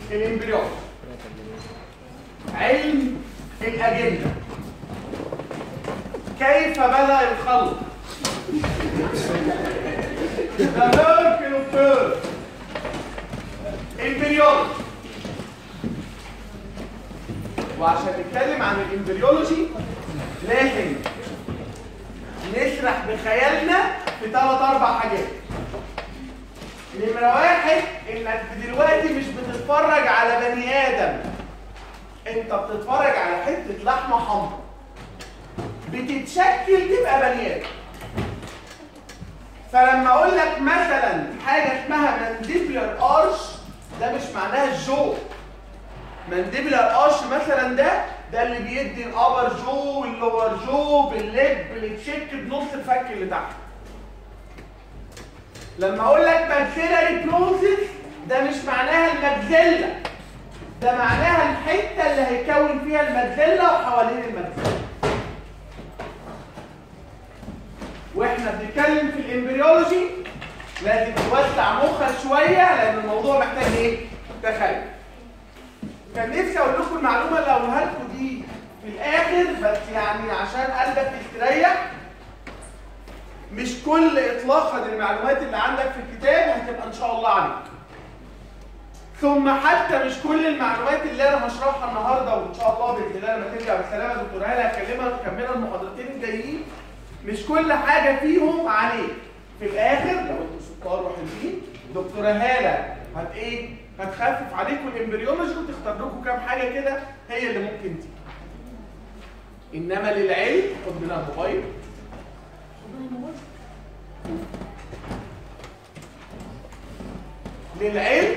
الامبريولوجي علم الاجنه كيف بدا الخلق The miracle of birth امبريولوجي وعشان نتكلم عن الامبريولوجي لازم نسرح بخيالنا في ثلاث اربع حاجات نمرة واحد انك دلوقتي مش بتتفرج على بني ادم انت بتتفرج على حتة لحمة حمراء بتتشكل تبقى بني ادم فلما اقول لك مثلا حاجة اسمها مانديبلر ارش ده مش معناها الجو مانديبلر ارش مثلا ده ده اللي بيدي الابر جو واللور جو بالليب بتشك بنص الفك اللي تحت لما اقول لك ماكسيلاري بروسيس ده مش معناها المجزله ده معناها الحته اللي هيكون فيها المجزله وحوالين المجزله واحنا بنتكلم في الامبريولوجي لازم توسع مخك شويه لان الموضوع محتاج ايه تخيل كان نفسي اقول لكم المعلومه اللي اقولها لكم دي في الاخر بس يعني عشان قلبك يستريح مش كل اطلاقا المعلومات اللي عندك في الكتاب هتبقى ان شاء الله عليك ثم حتى مش كل المعلومات اللي انا هشرحها النهارده وان شاء الله باذن الله لما ترجع بالسلامه دكتور هاله هكلمها تكملها المحاضرتين الجايين مش كل حاجه فيهم عليك في الاخر لو انتوا سكر وحلوين دكتوره هاله هت ايه هتخفف عليكم الامبريولوجي وتختار لكم كام حاجه كده هي اللي ممكن تيجي انما للعلم خد منها الموبايل خد منها الموبايل للعلم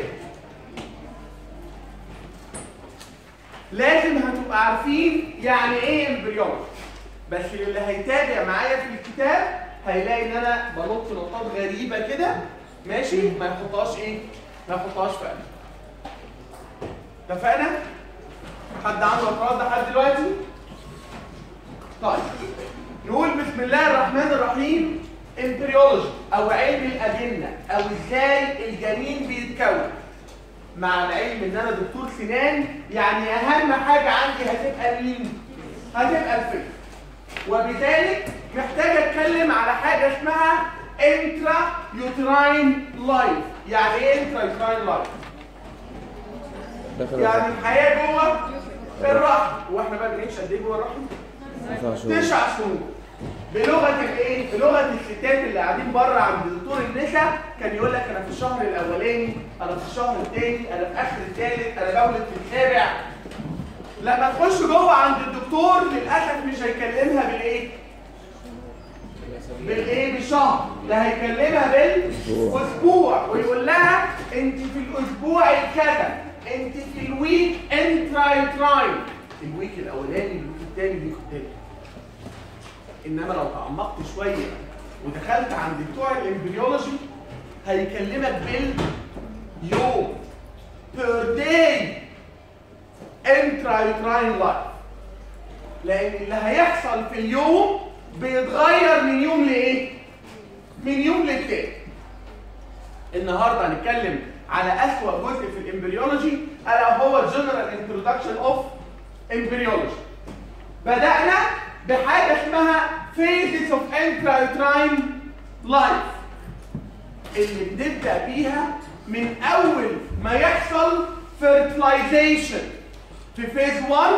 لازم هتبقى عارفين يعني ايه امبريولوجي بس اللي هيتابع معايا في الكتاب هيلاقي ان انا بنط نطات غريبه كده ماشي ما يحطهاش ايه ما يحطهاش في قلبي اتفقنا حد عنده اعتراض لحد دلوقتي طيب نقول بسم الله الرحمن الرحيم امبريولوجي او علم الاجنه او ازاي الجنين بيتكون مع العلم ان انا دكتور سنان يعني اهم حاجه عندي هتبقى مين هتبقى الفكر وبذلك محتاج اتكلم على حاجه اسمها انترا يوتراين لايف يعني ايه انترا يوتراين لايف داخل يعني الحياه جوه الرحم واحنا بقى بنعيش قد ايه جوه الرحم تسع شهور تسع شهور بلغه الايه بلغه الستات اللي قاعدين بره عند دكتور النساء كان يقول لك انا في الشهر الاولاني انا في الشهر الثاني انا في اخر الثالث انا بولد في السابع لما تخش جوه عند الدكتور للاسف مش هيكلمها بالايه بالايه بالشهر ده هيكلمها بالاسبوع ويقول لها انت في الاسبوع الكذا انت في الويك انترايتراين الويك الاولاني الويك الثاني الويك الثالث انما لو تعمقت شويه ودخلت عند بتوع الامبريولوجي هيكلمك باليوم بير داي انترايتراين لايف لان اللي هيحصل في اليوم بيتغير من يوم لايه من يوم للتاني النهارده هنتكلم على اسوأ جزء في الامبريولوجي الا هو جنرال انترودكشن اوف امبريولوجي بدأنا بحاجه اسمها phases of intrauterine life اللي بنبدأ بيها من اول ما يحصل fertilization في فيز 1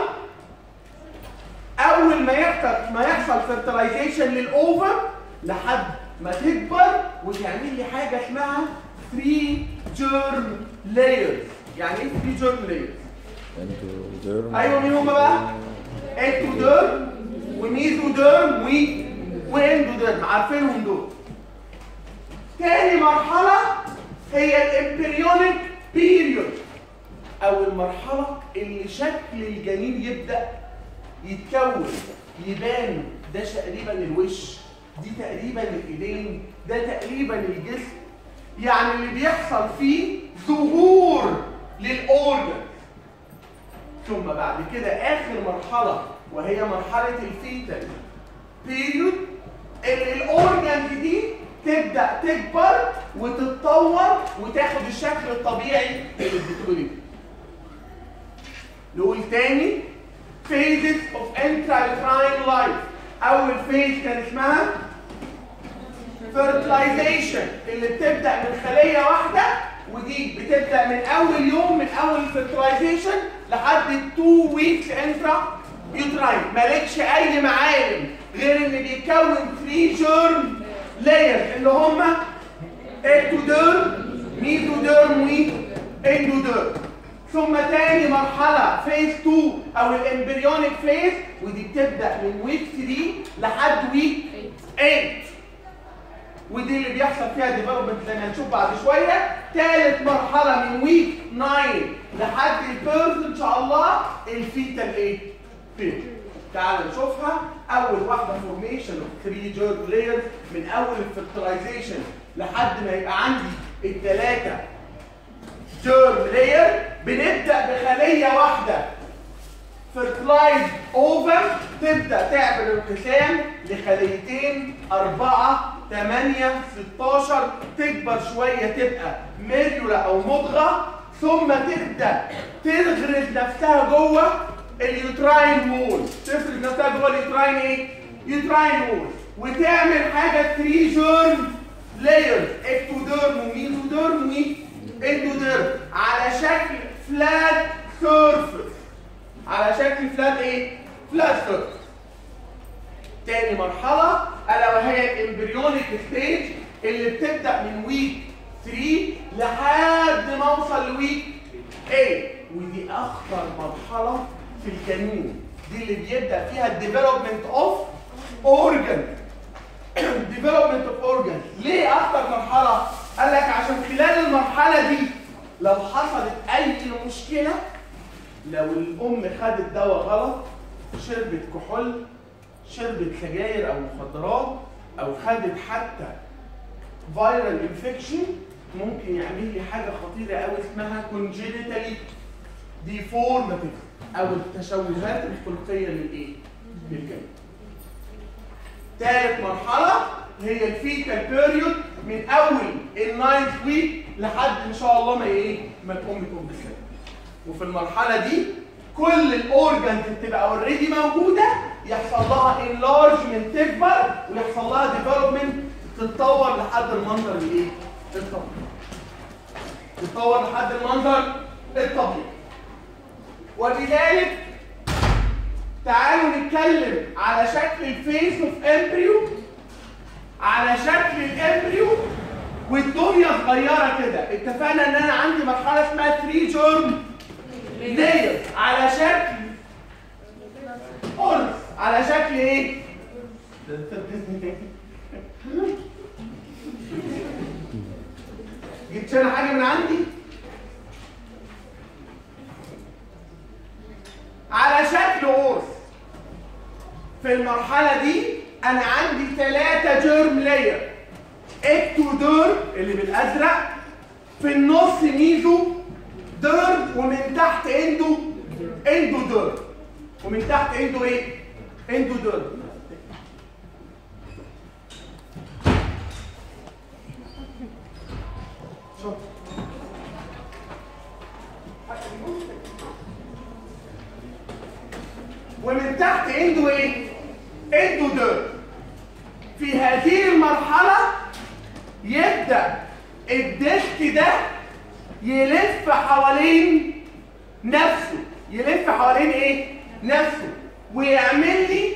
اول ما يحصل ما يحصل fertilization للاوفر لحد ما تكبر وتعمل لي حاجه اسمها 3 germ layers يعني ايه 3 germ layers انتوا ديرم ايوه مين هم بقى اكتوديرم وميزوديرم و واندوديرم عارفينهم دول تاني مرحله هي الامبريونيك بيريود او المرحله اللي شكل الجنين يبدا يتكون يبان ده تقريبا الوش دي تقريبا الايدين ده تقريبا الجسم يعني اللي بيحصل فيه ظهور للاورجن ثم بعد كده اخر مرحله وهي مرحله الفيتال بيريود اللي الاورجن دي تبدا تكبر وتتطور وتاخد الشكل الطبيعي اللي بتتولد تاني phases of intrauterine life اول فيز كان اسمها fertilization اللي بتبدا من خليه واحده ودي بتبدا من اول يوم من اول fertilization لحد 2 weeks انترا يوتراين مالكش اي معالم غير ان بيكون 3 جيرم لايرز اللي هم اكتوديرم ميزوديرم واندوديرم ثم تاني مرحلة فيز 2 او الامبريونيك فيز ودي بتبدأ من ويك 3 لحد ويك 8 ودي اللي بيحصل فيها ديفلوبمنت زي ما هنشوف بعد شويه ثالث مرحله من ويك 9 لحد البيرث ان شاء الله الفيتال ايه؟ فيت تعالوا نشوفها اول واحده فورميشن اوف 3 جيرم لايرز من اول الفيرتلايزيشن لحد ما يبقى عندي الثلاثه جيرم لاير بنبدا بخليه واحده fertilized اوفر تبدا تعمل انقسام لخليتين أربعة ثمانية 16 تكبر شوية تبقى ميريولا أو مضغة ثم تبدا تغرز نفسها جوه اليوتراين وول تفرز نفسها جوه اليوتراين ايه؟ يوتراين وول وتعمل حاجة 3 جيرم لايرز اكتوديرم وميزوديرم واندوديرم على شكل فلات سيرفيس على شكل فلات ايه؟ فلات سيرفيس تاني مرحلة ألا وهي الامبريونيك ستيج اللي بتبدأ من ويك 3 لحد ما اوصل لويك 8 ودي أخطر مرحلة في الجنين دي اللي بيبدأ فيها الديفلوبمنت اوف اورجان ديفلوبمنت اوف اورجان ليه أخطر مرحلة؟ قال لك عشان خلال المرحلة دي لو حصلت أي مشكلة لو الأم خدت دواء غلط شربت كحول شربت سجاير او مخدرات او خدت حتى فيرال انفكشن ممكن يعمل لي حاجه خطيره قوي اسمها كونجينيتالي ديفورماتيف او التشوهات الخلقيه للايه؟ للجنين. ثالث مرحله هي الفيتال بيريود من اول الناينث ويك لحد ان شاء الله ما ايه؟ ما الام تقوم بالسلام. وفي المرحله دي كل الاورجنز بتبقى اوريدي موجوده يحصل لها انلارجمنت تكبر ويحصل لها ديفلوبمنت تتطور لحد المنظر الايه؟ الطبيعي. تتطور لحد المنظر الطبيعي. وبذلك تعالوا نتكلم على شكل الفيس اوف امبريو على شكل الامبريو والدنيا صغيره كده اتفقنا ان انا عندي مرحله اسمها 3 جيرم لاير على شكل قرص على شكل ايه؟ جبت انا حاجه من عندي؟ على شكل قرص في المرحله دي انا عندي ثلاثه جيرم لاير اكتوديرم اللي بالازرق في النص ميزو ديرم ومن تحت اندو اندو ديرم ومن تحت اندو ايه؟ اندو ديرم شوف ومن تحت اندو ايه؟ اندو ديرم في هذه المرحلة يبدأ الديسك ده يلف حوالين نفسه يلف حوالين ايه نفسه ويعمل لي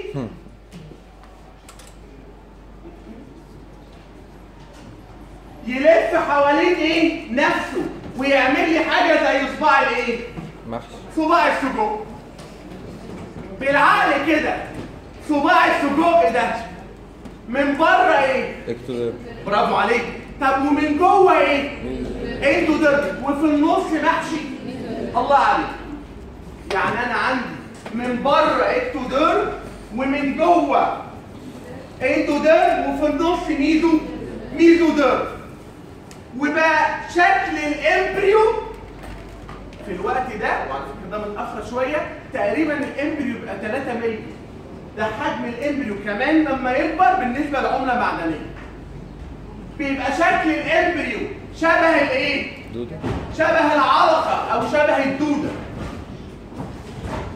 يلف حوالين ايه نفسه ويعمل لي حاجه زي صباع الايه محشي صباع السجق بالعقل كده صباع السجق ده من بره ايه اكتوديرم برافو عليك طب ومن جوه ايه انتوا ده وفي النص محشي الله عليك يعني انا عندي من بره اكتوديرم ومن جوه اندوديرم وفي النص ميزو ميزوديرم وبقى شكل الامبريو في الوقت ده وعلى فكره ده متاخر شويه تقريبا الامبريو بيبقى 3 مللي ده حجم الامبريو كمان لما يكبر بالنسبه لعمله معدنيه بيبقى شكل الامبريو شبه الايه دودة شبه العلقه او شبه الدوده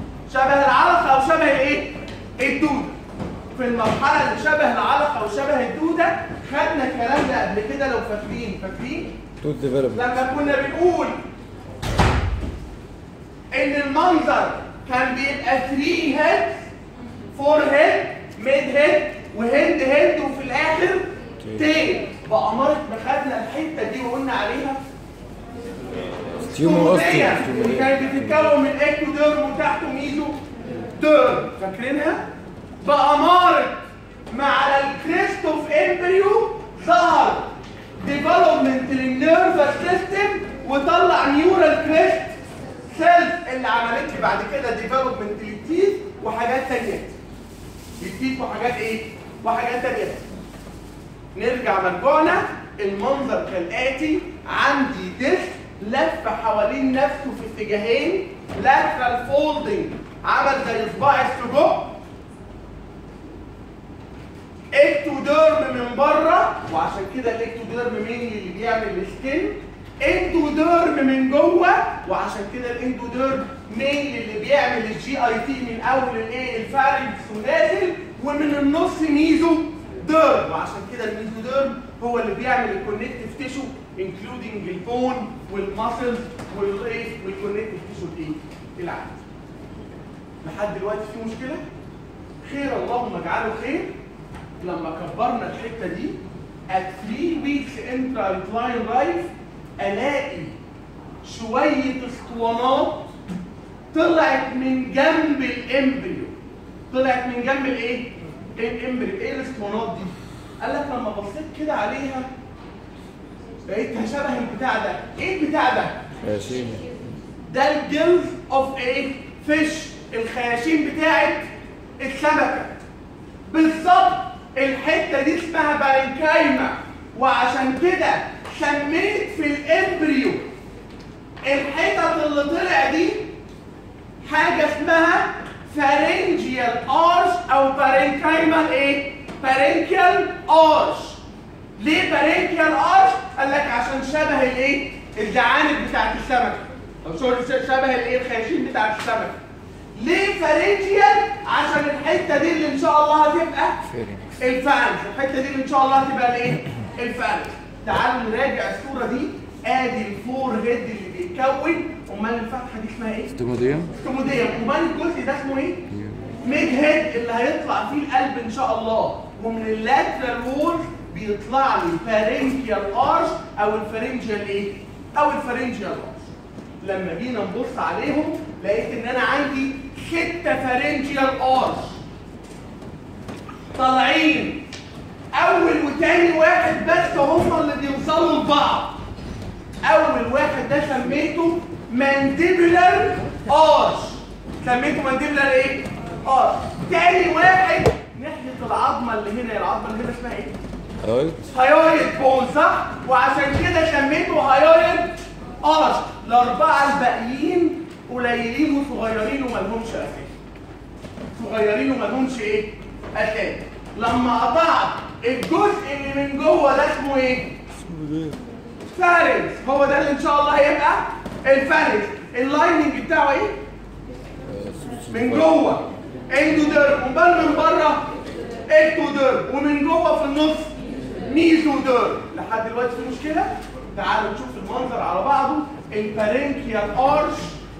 الدوده في المرحله اللي شبه العلقه وشبه الدوده خدنا الكلام ده قبل كده لو فاكرين فاكرين توت ديفلوبمنت لما كنا بنقول ان المنظر كان بيبقى 3 هيد 4 هيد ميد هيد وهند هيد وفي الاخر تيل بأمارة ما خدنا الحته دي وقلنا عليها تيومر اصلا ستومية كانت بتتكون من اكتوديرم وتحته ميزو ديرم فاكرينها؟ بأمارة ما على الكريست اوف امبريو ظهر ديفلوبمنت للنيرفس سيستم وطلع نيورال كريست سيلز اللي عملت لي بعد كده ديفلوبمنت للتيث وحاجات تانية للتيث وحاجات ايه؟ وحاجات تانية نرجع مرجعنا المنظر كالآتي عندي ديسك لف حوالين نفسه في اتجاهين lateral folding عمل زي صباع السجق اكتوديرم من بره وعشان كده الاكتوديرم مين اللي بيعمل السكين اندوديرم من جوه وعشان كده الاندوديرم مين اللي بيعمل الجي اي تي من اول الايه الفارنكس ونازل ومن النص ميزو ديرم وعشان كده الميزوديرم هو اللي بيعمل الكونكتيف تيشو انكلودنج البون والماسلز والايه والكونكتيف تيشو الايه العادي لحد دلوقتي في مشكله خير اللهم اجعله خير لما كبرنا الحته دي at 3 weeks intra-uterine life الاقي شويه اسطوانات طلعت من جنب الامبريو طلعت من جنب الايه؟ الامبريو ايه الاسطوانات دي؟ قال لك لما بصيت كده عليها لقيتها شبه البتاع ده ايه البتاع ده؟ خياشيم ده الجلد اوف ايه؟ فيش الخياشيم بتاعت السمكه بالظبط الحته دي اسمها بارنكايما وعشان كده سميت في الامبريو الحتت اللي طلع دي حاجه اسمها فارنجيال ارش او بارنكايمال ايه؟ بارنكيال ارش ليه بارنكيال ارش؟ قال لك عشان شبه الايه؟ الجعانب بتاعت السمكه او سوري شبه الايه؟ الخياشيم بتاعت السمكه ليه فارنجيال؟ عشان الحته دي اللي ان شاء الله هتبقى فيرنكس الفارنكس الحته دي اللي ان شاء الله هتبقى الايه؟ الفارنكس تعالوا نراجع الصوره دي ادي الفور هيد اللي بيتكون امال الفتحه دي اسمها ايه؟ ستوموديوم كوموديوم امال الجزء ده اسمه ايه؟ ميد هيد اللي هيطلع فيه القلب ان شاء الله ومن اللاترال وول بيطلع لي فارنجيال ارش او الفارنجيال ايه؟ او الفارنجيال ارش لما جينا نبص عليهم لقيت ان انا عندي ستة فارنجيال ارش طالعين اول وتاني واحد بس هما اللي بيوصلوا لبعض اول واحد ده سميته مانديبولار ارش سميته مانديبولار ايه ارش تاني واحد ناحيه العظمه اللي هنا العظمه اللي هنا اسمها ايه ايوه هايويد بون صح وعشان كده سميته هايويد ارش الاربعه الباقيين قليلين وصغيرين ومالهمش اساس صغيرين ومالهمش ايه اساس لما قطعت الجزء اللي من جوه ده اسمه ايه فارس هو ده اللي ان شاء الله هيبقى الفارس اللايننج بتاعه ايه من جوه اندوديرم ومن من بره اكتوديرم ومن جوه في النص ميزوديرم لحد دلوقتي في مشكله تعالوا نشوف المنظر على بعضه البارنكيال ارش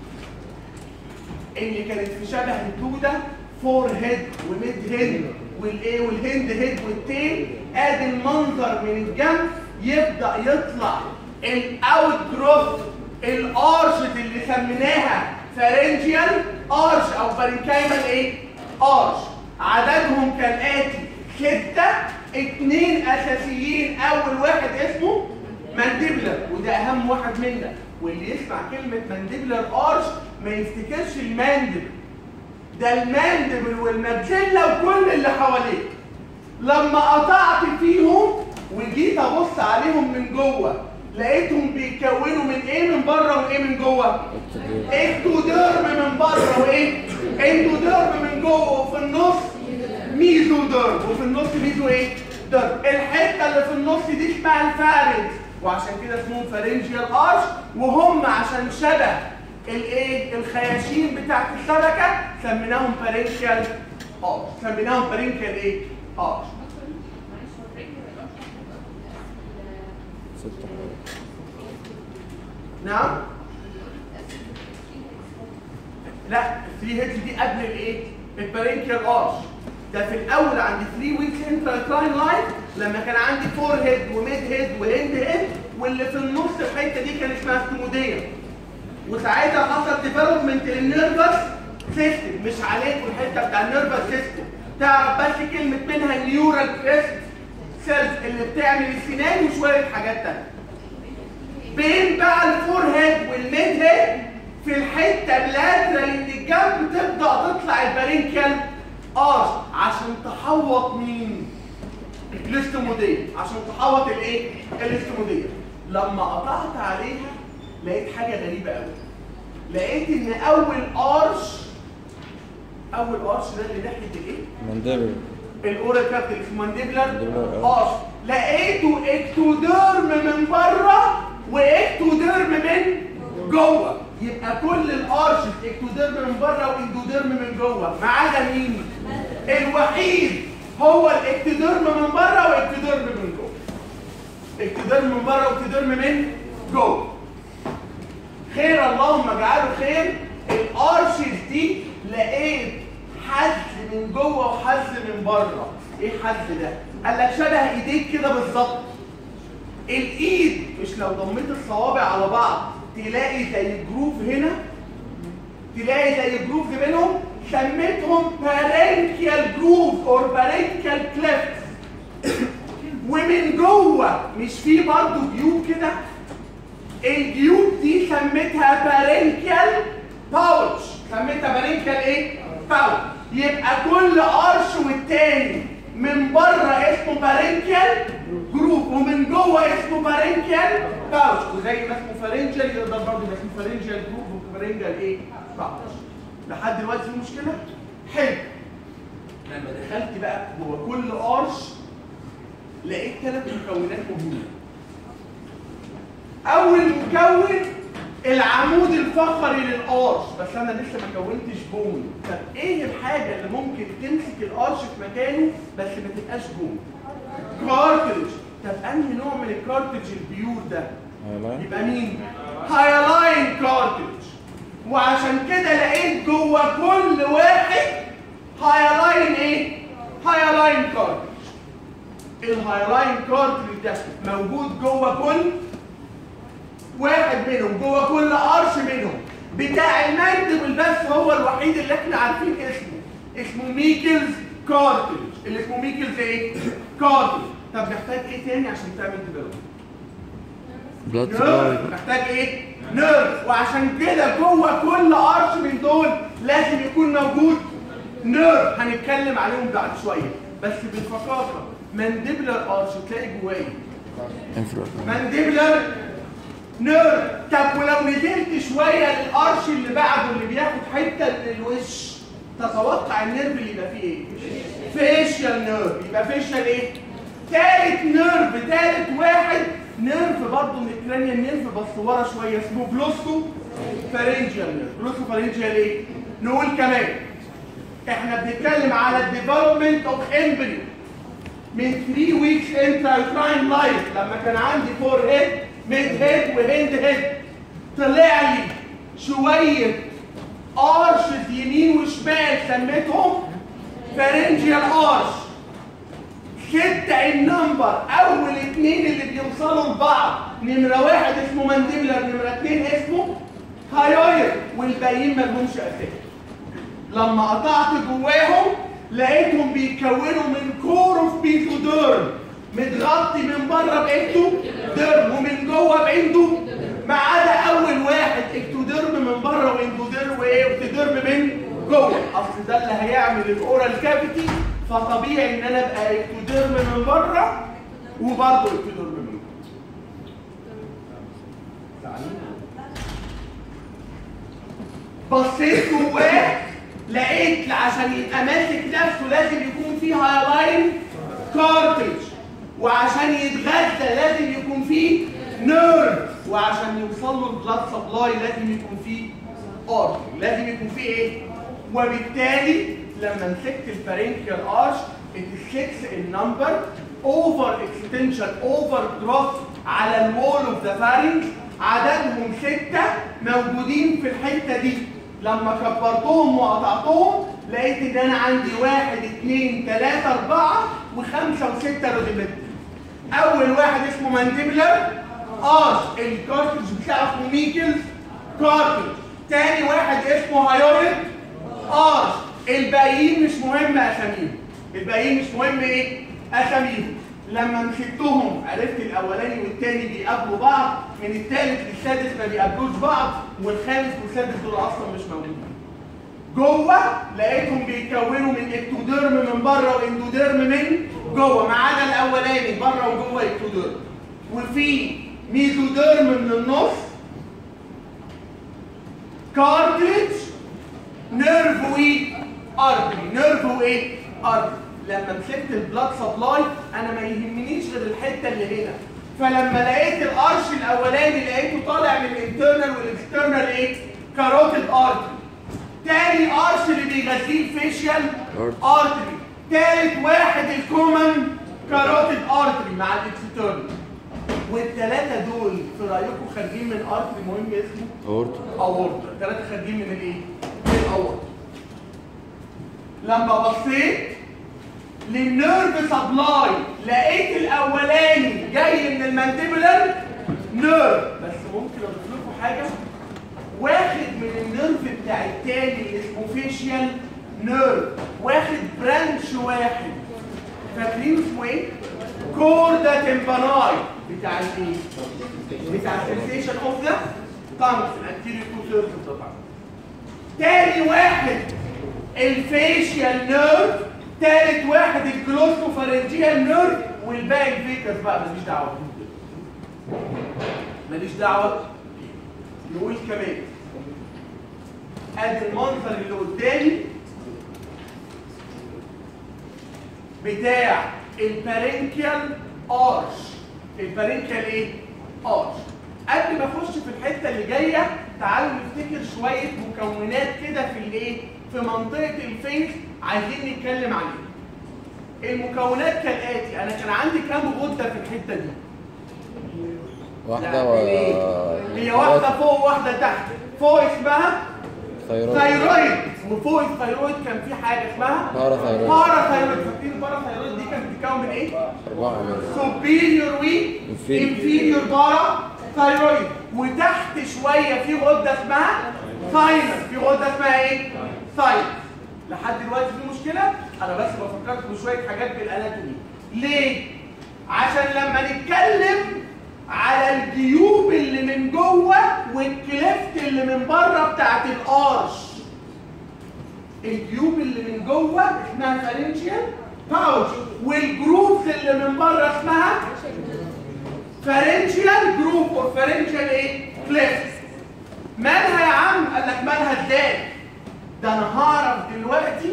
اللي كانت في شبه الدوده فور هيد وميد هيد والايه والهند هيد والتيل ادي المنظر من الجنب يبدا يطلع الاوت جروث الارش اللي سميناها فارنجيال ارش او بارنكايمال ايه ارش عددهم كالاتي ستة اتنين اساسيين اول واحد اسمه مانديبلر وده اهم واحد منا واللي يسمع كلمة مانديبلر ارش ما يفتكرش الماندبل ده الماندبل والماكسيلا وكل اللي حواليه لما قطعت فيهم وجيت ابص عليهم من جوه لقيتهم بيتكونوا من ايه من بره وايه من جوه اكتوديرم من بره وايه اندوديرم من جوه وفي النص ميزوديرم وفي النص ميزو ايه درم الحته اللي في النص دي اسمها الفارنج وعشان كده اسمهم فارنجيال ارش وهم عشان شبه الايه الخياشيم بتاعت الشبكه سميناهم فارنجيال ارش سميناهم بارينكال ايه ارش ست حوالي نعم لا 3 هيدز دي قبل الايه البارينكال ارش ده في الاول عندي 3 ويكس انتراكراين لاين لما كان عندي فور هيد وميد هيد وهند هيد واللي في النص الحته دي كان اسمها ستموديه وساعتها حصل ديفلوبمنت للنيرفس سيستم مش عليكم الحته بتاع النيرفس سيستم تعرف بس كلمه منها نيورال كريست سيلز اللي بتعمل السنان وشويه حاجات تانيه بين بقى الفور هيد والميد هيد في الحته اللاترال اللي الجنب تبدا تطلع البارينكال ارش عشان تحوط مين؟ الاستموديه عشان تحوط الايه؟ الاستموديه لما قطعت عليها لقيت حاجه غريبه قوي لقيت ان اول ارش اول ارش ده اللي ناحيه الايه؟ مندبل الاورال كابتل اسمه مانديبلر Mandibular ارش لقيته اكتوديرم من بره واكتوديرم من جوه يبقى كل الارش اكتوديرم من بره واندوديرم من جوه ما عدا مين؟ الوحيد هو الاكتوديرم من بره واكتوديرم من جوه اكتوديرم من بره واكتوديرم من جوه خير اللهم اجعله خير الارشز دي لقيت حز من جوه وحز من بره ايه الحز ده قال لك شبه ايديك كده بالظبط الايد مش لو ضميت الصوابع على بعض تلاقي زي جروف هنا تلاقي زي جروف بينهم سميتهم بارنكيال جروف اور بارنكيال كليفت ومن جوه مش في برضه جيوب كده الجيوب دي سميتها بارنكيال باوتش سميتها بارنكيال ايه؟ باوتش يبقى كل قرش والتاني من بره اسمه بارنكيال جروب ومن جوه اسمه بارنكيال باوتش وزي ما اسمه فارنجيال يقدر برضه يبقى اسمه فارنجيال جروب وفارنجيال ايه؟ باوتش لحد دلوقتي في مشكله؟ حلو لما دخلت بقى جوه كل قرش لقيت ثلاث مكونات مهمه اول مكون العمود الفقري للقرش بس انا لسه ما كونتش بون طب ايه الحاجه اللي ممكن تمسك القرش في مكانه بس ما تبقاش بون كارتريج طب انهي نوع من الكارتريج البيور ده هايلاين يبقى مين هايلاين كارتريج وعشان كده لقيت جوه كل واحد هايلاين ايه هايلاين كارتريج الهايلاين كارتريج ده موجود جوه كل واحد منهم جوه كل قرش منهم بتاع المندبل بس هو الوحيد اللي احنا عارفين اسمه اسمه ميكلز كارتريج اللي اسمه ميكلز ايه كارتريج طب محتاج ايه تاني عشان تعمل ديفلوبمنت بلاد نيرف محتاج ايه؟ نيرف وعشان كده جوه كل قرش من دول لازم يكون موجود نيرف هنتكلم عليهم بعد شويه بس بالفقاقه مانديبلر قرش تلاقي جواه ايه؟ انفراد مانديبلر نيرف طب ولو نزلت شويه للقرش اللي بعده اللي بياخد حته من الوش تتوقع النيرف اللي يبقى فيه ايه؟ فيشيال نيرف يبقى فيشيال ايه؟ تالت نيرف تالت واحد نيرف برضه من الكرانيال نيرف بس ورا شويه اسمه جلوسو فارنجيال نيرف جلوسو فارنجيال ايه؟ نقول كمان احنا بنتكلم على الديفلوبمنت اوف امبريو من 3 ويكس انترايتراين لايف لما كان عندي فور هيد ميد هيد وهند هيد طلع لي شويه ارشز يمين وشمال سميتهم فارنجيال ارش ستة النمبر اول اتنين اللي بيوصلوا لبعض نمرة واحد اسمه مانديبلر نمرة اتنين اسمه هايوير والباقيين مالهمش اساس لما قطعت جواهم لقيتهم بيتكونوا من كور اوف بيزوديرم متغطي من بره باكتو ديرم ومن جوه باندو ما عدا اول واحد اكتوديرم من بره واندوديرم وايه واكتوديرم من جوه اصل ده اللي هيعمل الاورال كافيتي فطبيعي ان انا ابقى اكتوديرم من بره وبرضه اكتوديرم من جوه بصيت جواه لقيت عشان يبقى ماسك نفسه لازم يكون فيه هايلاين كارتج وعشان يتغذى لازم يكون فيه نيرف وعشان يوصل له البلاد سبلاي لازم يكون فيه ارتري لازم يكون فيه ايه وبالتالي لما مسكت الفارنكيال ارش اتسكس النمبر اوفر اكستنشن اوفر دروب على الوول اوف ذا فارنج عددهم ستة موجودين في الحتة دي لما كبرتهم وقطعتهم لقيت ان انا عندي واحد اثنين ثلاثة اربعة وخمسة وستة روديمتر اول واحد اسمه مانديبلر ارش الكارتج بتاعه اسمه ميكلز كارتج تاني واحد اسمه هايوريد ارش الباقيين مش مهم اساميهم الباقيين مش مهم ايه اساميهم لما مسكتهم عرفت الاولاني والتاني بيقابلوا بعض من التالت للسادس ما بيقابلوش بعض والخامس والسادس دول اصلا مش موجودين جوه لقيتهم بيتكونوا من اكتوديرم من بره واندوديرم من جوه ما عدا الاولاني بره وجوه اكتوديرم وفي ميزوديرم من النص كارتلج نيرف وايه ارتري نيرف وايه ارتري لما مسكت البلاد سبلاي انا ما يهمنيش غير الحته اللي هنا فلما لقيت الارش الاولاني لقيته طالع من الانترنال والاكسترنال ايه كاروتيد ارتري تاني ارش اللي بيغذيه الفيشيال Artery. ارتري تالت واحد الكومن كاروتيد ارتري مع الاكسترنال والثلاثه دول في رايكم خارجين من ارتري مهم اسمه اورتا اورطه الثلاثه خارجين من الايه من الاورطه لما بصيت للنيرف سبلاي لقيت الاولاني جاي من المانديبولار نيرف بس ممكن اضيف لكم حاجه واخد من النيرف بتاع التاني اللي اسمه فيشيال نيرف واخد برانش واحد فاكرين اسمه ايه؟ كوردا تمباناي بتاع الايه؟ بتاع السنسيشن اوف ذا تانكس الانتيريور تو ثيردز اوف ذا تاني واحد الفيشيال نيرف تالت واحد الجلوسوفارنجيال نيرف والباقي الفيكس بقى ماليش دعوه ماليش دعوه نقول كمان ادي المنظر اللي قدامي بتاع البارنكيال ارش البارنكيال ايه ارش قبل ما اخش في الحته اللي جايه تعالوا نفتكر شويه مكونات كده في الايه في منطقه الفيس عايزين نتكلم عليها المكونات كالاتي انا كان عندي كام غده في الحته دي واحدة لا، و إيه؟ هي واحده فوق وواحده تحت فوق اسمها ثيرويد ثايرويد وفوق الثايرويد كان في حاجه اسمها باراثايرويد. باراثايرويد فاكرين الباراثايرويد دي كانت بتتكون من ايه؟ أربعة من سوبيريور و Inferior. انفيريور بارا ثايرويد وتحت شويه في غده اسمها ثايمس في غده اسمها ايه؟ ثايمس لحد دلوقتي في مشكله انا بس بفكركم بشويه حاجات بالاناتومي ليه؟ عشان لما نتكلم على الجيوب اللي من جوه والكليفت اللي من بره بتاعت الارش الجيوب اللي من جوه اسمها فارنجيال باوش والجروبس اللي من بره اسمها فارنجيال جروب اور فارنجيال ايه كليفت مالها يا عم قال لك مالها ازاي ده انا هعرف دلوقتي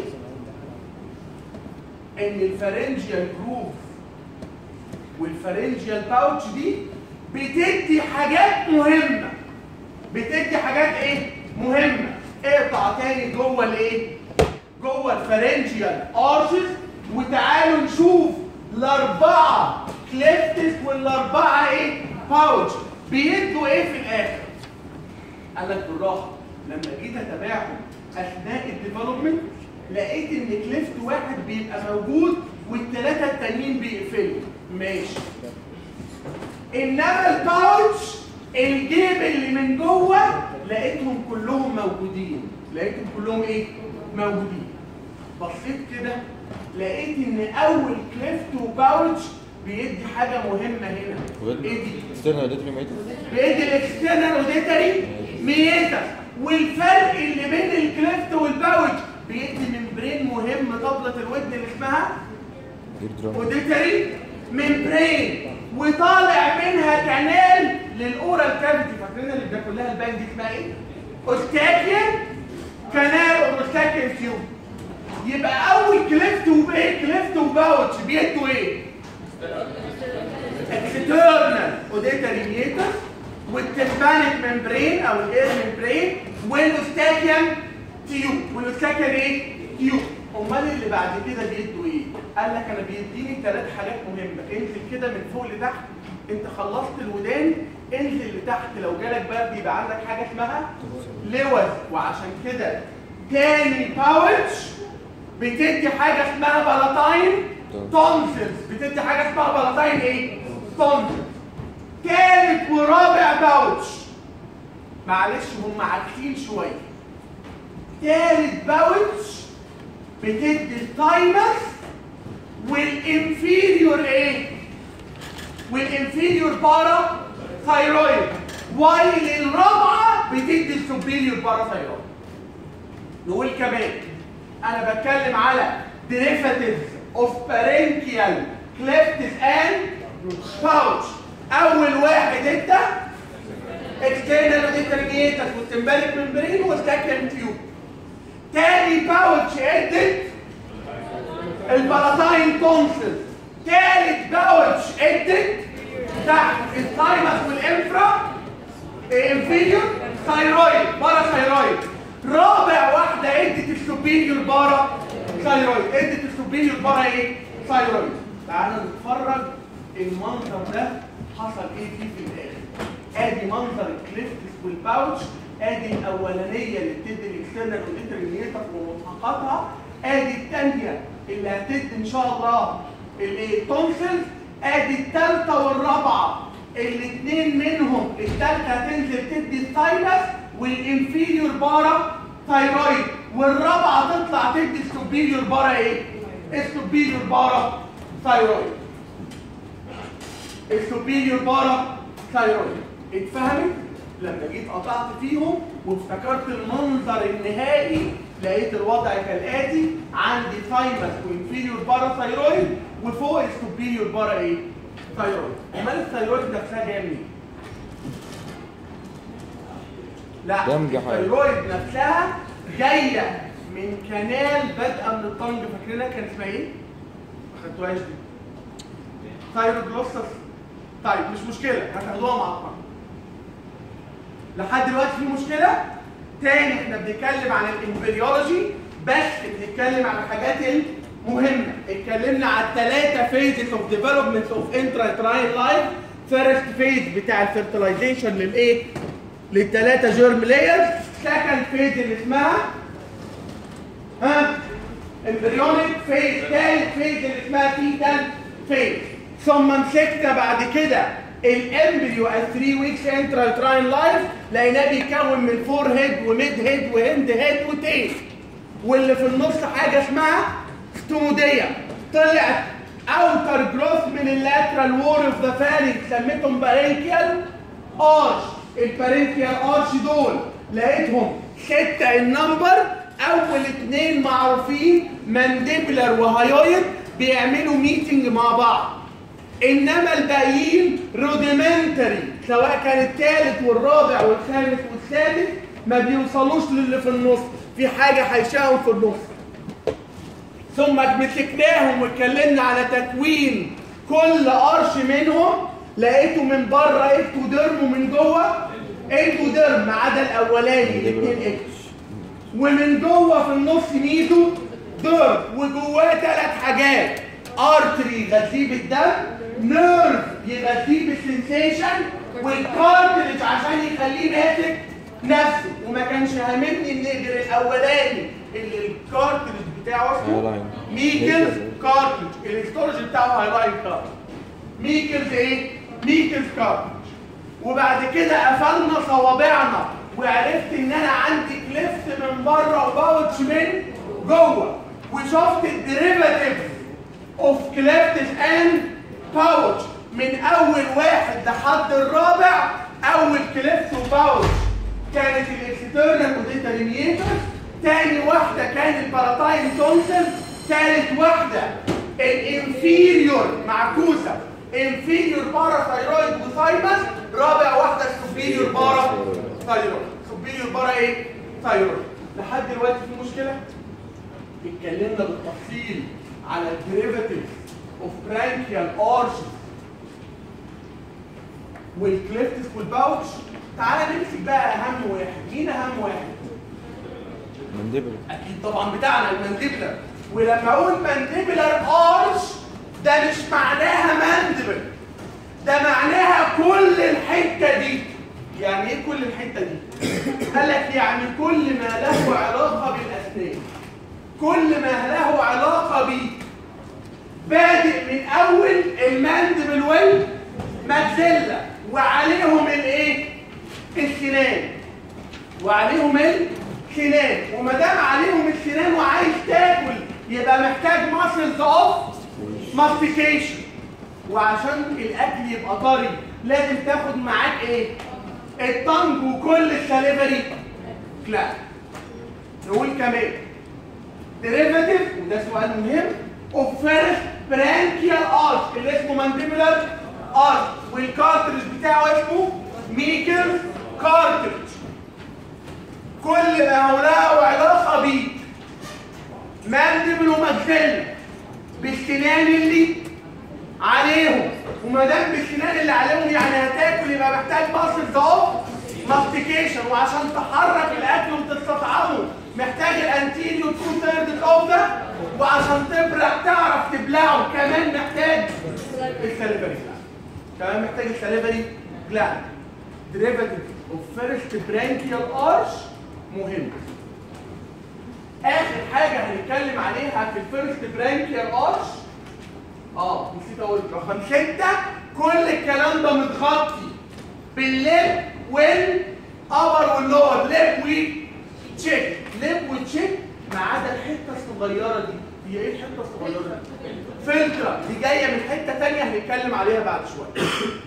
ان الفارنجيال جروب والفارنجيال باوتش دي بتدي حاجات مهمه بتدي حاجات ايه مهمه اقطع تاني جوه الايه جوه الفارنجيال ارشز وتعالوا نشوف الاربعه كليفتس والاربعه ايه باوتش بيدوا ايه في الاخر قال لك بالراحه لما جيت اتابعهم اثناء الديفلوبمنت لقيت ان كليفت واحد بيبقى موجود والثلاثه التانيين بيقفلوا ماشي انما الباوتش الجيب اللي من جوه لقيتهم كلهم موجودين لقيتهم كلهم ايه موجودين بصيت كده لقيت ان اول كليفت وباوتش بيدي حاجه مهمه هنا ايه دي استنى اديتني ميتة بيدي الاكسترنال اوديتري ميتا والفرق اللي بين الكليفت والباوتش بيدي ممبرين مهم طبلة الودن اللي اسمها ايردرام اوديتري ممبرين وطالع منها كانال للاورال كافيتي فاكرين اللي ده كلها البان دي اسمها ايه؟ اوستاكيان كانال اوستاكيان تيوب يبقى اول كليفت وبايه كليفت وباوتش بيدوا ايه؟ اكسترنال اوديتري ميتا والتمبانيك ممبرين او الاير ممبرين والاوستاكيان تيوب والاوستاكيان ايه؟ تيوب امال اللي بعد كده بيدوا ايه قال لك انا بيديني ثلاث حاجات مهمه انزل كده من فوق لتحت انت خلصت الودان انزل لتحت لو جالك برد يبقى عندك حاجه اسمها لوز وعشان كده تاني باوتش بتدي حاجه اسمها بلاتاين تونسلز بتدي حاجه اسمها بلاتاين ايه تونسلز تالت ورابع باوتش معلش هم عاكسين شويه تالت باوتش بتدي التايمس والانفيريور ايه والانفيريور بارا ثايرويد وايل الرابعه بتدي السوبيريور بارا ثايرويد نقول كمان انا بتكلم على derivatives of parenchial clefts and pouch اول واحد انت external determinatus والتمبارك ممبرين والسكند تيوب تاني باوتش ادت البلاتاين تونسل تالت باوتش ادت تحت الثايمس والانفرا انفيريور ثايرويد بارا ثايرويد رابع واحده ادت السوبيريور بارا ثايرويد ادت السوبيريور بارا ايه ثايرويد تعالوا نتفرج المنظر ده حصل ايه فيه في الاخر ادي منظر الكليفتس والباوتش ادي الاولانيه اللي بتدي الاكسترنال والانترميتر وملحقاتها ادي الثانيه اللي هتدي ان شاء الله الايه التونسل ادي الثالثه والرابعه الاثنين منهم الثالثه هتنزل تدي الثايمس والانفيريور بارا ثايرويد والرابعه تطلع تدي السوبيريور بارا ايه؟ السوبيريور بارا ثايرويد السوبيريور بارا ثايرويد اتفهمت؟ لما جيت قطعت فيهم وافتكرت المنظر النهائي لقيت الوضع كالاتي عندي ثايمس وانفيريور بارا ثايرويد وفوق السوبيريور بارا ايه؟ ثايرويد امال الثايرويد نفسها جايه منين؟ لا دمج حاجة. الثايرويد نفسها جايه من كنال بادئه من الطنج فاكرينها كان اسمها ايه؟ ما خدتوهاش دي ثايروجلوسس طيب مش مشكله هتاخدوها مع الطنج لحد دلوقتي في مشكله تاني احنا بنتكلم عن الامبريولوجي بس بنتكلم عن الحاجات المهمه اتكلمنا على الثلاثه فيزز اوف ديفلوبمنت اوف انترا تراين لايف فيرست فيز بتاع الفيرتلايزيشن للايه للثلاثه جيرم لايرز سكند فيز اللي اسمها ها امبريونيك فيز ثالث فيز اللي اسمها فيتال فيز ثم مسكنا بعد كده الامبريو ال 3 ويكس انترال تراين لايف لقيناه بيتكون من فور هيد وميد هيد وهند هيد وتيل واللي في النص حاجه اسمها ستوموديا طلعت اوتر جروث من اللاترال وور اوف ذا فالنج سميتهم بارينكيال ارش البارينكيال ارش دول لقيتهم ستة النمبر اول اتنين معروفين مانديبلر وهايويد بيعملوا ميتنج مع بعض انما الباقيين روديمنتري سواء كان الثالث والرابع والخامس والسادس ما بيوصلوش للي في النص في حاجه هيشاهم في النص ثم مسكناهم واتكلمنا على تكوين كل قرش منهم لقيته من بره اكتوديرم ومن جوه اكتوديرم ما عدا الاولاني الاثنين اكس ومن جوه في النص ميزو ديرم وجواه ثلاث حاجات ارتري يغذيه بالدم نيرف يغذيه بالسنسيشن والكارتريج عشان يخليه ماسك نفسه وما كانش هاممني ان غير الاولاني اللي الكارتريج بتاعه اسمه هايلاين. ميكلز كارتريج الاستورج بتاعه هايلاين كارتريج ميكلز ايه؟ ميكلز كارتريج وبعد كده قفلنا صوابعنا وعرفت ان انا عندي كليفت من بره وباوتش من جوه وشفت الديريفاتيف اوف كليفتس اند باوتش من اول واحد لحد الرابع اول كليفت وباوتش كانت الاكسترنال وديتريميتر تاني واحده كان الباراتاين تونسل تالت واحده الانفيريور معكوسه انفيريور بارا ثايرويد وثايمس رابع واحده السوبيريور بارا ثايرويد سوبيريور بارا ايه ثايرويد لحد دلوقتي في مشكله اتكلمنا بالتفصيل على الديريفاتيف اوف برانكيال ارش والكليفتس والباوتش تعالى نمسك بقى اهم واحد مين اهم واحد مندبل اكيد طبعا بتاعنا المانديبلر ولما اقول مانديبلر ارش ده مش معناها ماندبل ده معناها كل الحته دي يعني ايه كل الحته دي قال لك يعني كل ما له علاقه بالاسنان كل ما له علاقه بيه بادئ من اول الماندبل والماكسيلا وعليهم الايه السنان وعليهم السنان وما دام عليهم السنان وعايز تاكل يبقى محتاج ماسلز اوف ماستيكيشن وعشان الاكل يبقى طري لازم تاخد معاك ايه الطنج وكل السليفري لا نقول كمان ديريفاتيف وده سؤال مهم اوف فيرست برانكيال ارت اللي اسمه مانديبولار ارت والكارترج بتاعه اسمه ميكل كارترج كل ما هو له علاقه بيه مانديبل وماكسيلا بالسنان اللي عليهم وما دام بالسنان اللي عليهم يعني هتاكل يبقى محتاج ماسلز اهو ماستيكيشن وعشان تحرك الاكل وتستطعمه محتاج الانتيريو تو ثيرد اوف ده وعشان تبلع تعرف تبلعه كمان محتاج السليفري جلاند كمان محتاج السليفري جلاند ديريفاتيف اوف فيرست برانكيال ارش مهم اخر حاجه هنتكلم عليها في الفيرست برانكيال ارش اه نسيت اقول رقم ستة كل الكلام ده متغطي بالليب والابر واللور ليب وتشيك ليب وتشيك ما عدا الحته الصغيره دي هي ايه الحته الصغيره دي؟ فلتره دي جايه من حته ثانيه هنتكلم عليها بعد شويه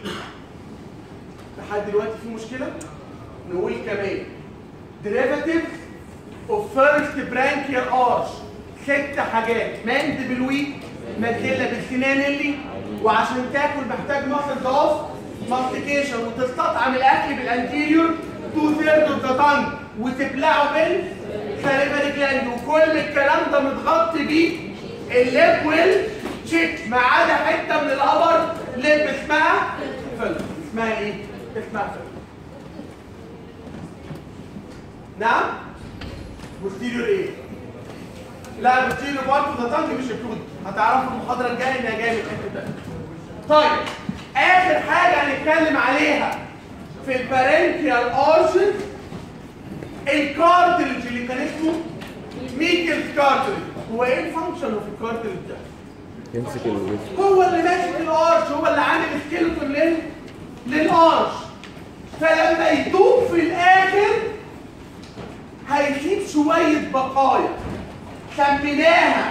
لحد دلوقتي في مشكله نقول كمان ديريفاتيف اوف فيرست برانكيال ارش ست حاجات ماندبل ويك ماكيلا بالسنان اللي وعشان تاكل محتاج ماسل اوف ماستيكيشن وتستطعم الاكل بالانتيريور تو ثيرد اوف ذا تانج وتبلعه بالسليفري جلاند وكل الكلام ده متغطي بيه الليب والتشيك ما عدا حته من الابر ليب اسمها فيلم اسمها ايه؟ اسمها فيلم نعم؟ بوستيريور ايه؟ لا بوستيريور بارت اوف ذا تانج مش انكلود هتعرفوا المحاضره الجايه انها جايه من حته ثانيه طيب اخر حاجه هنتكلم عليها في البارنكيال اورشن الكارتلج اللي كان اسمه ميكل كارتلج هو ايه الفانكشن في الكارتلج ده؟ يمسك الوزن هو اللي ماسك الارش هو اللي عامل سكيلتون لل للارش فلما يدوب في الاخر هيسيب شويه بقايا سميناها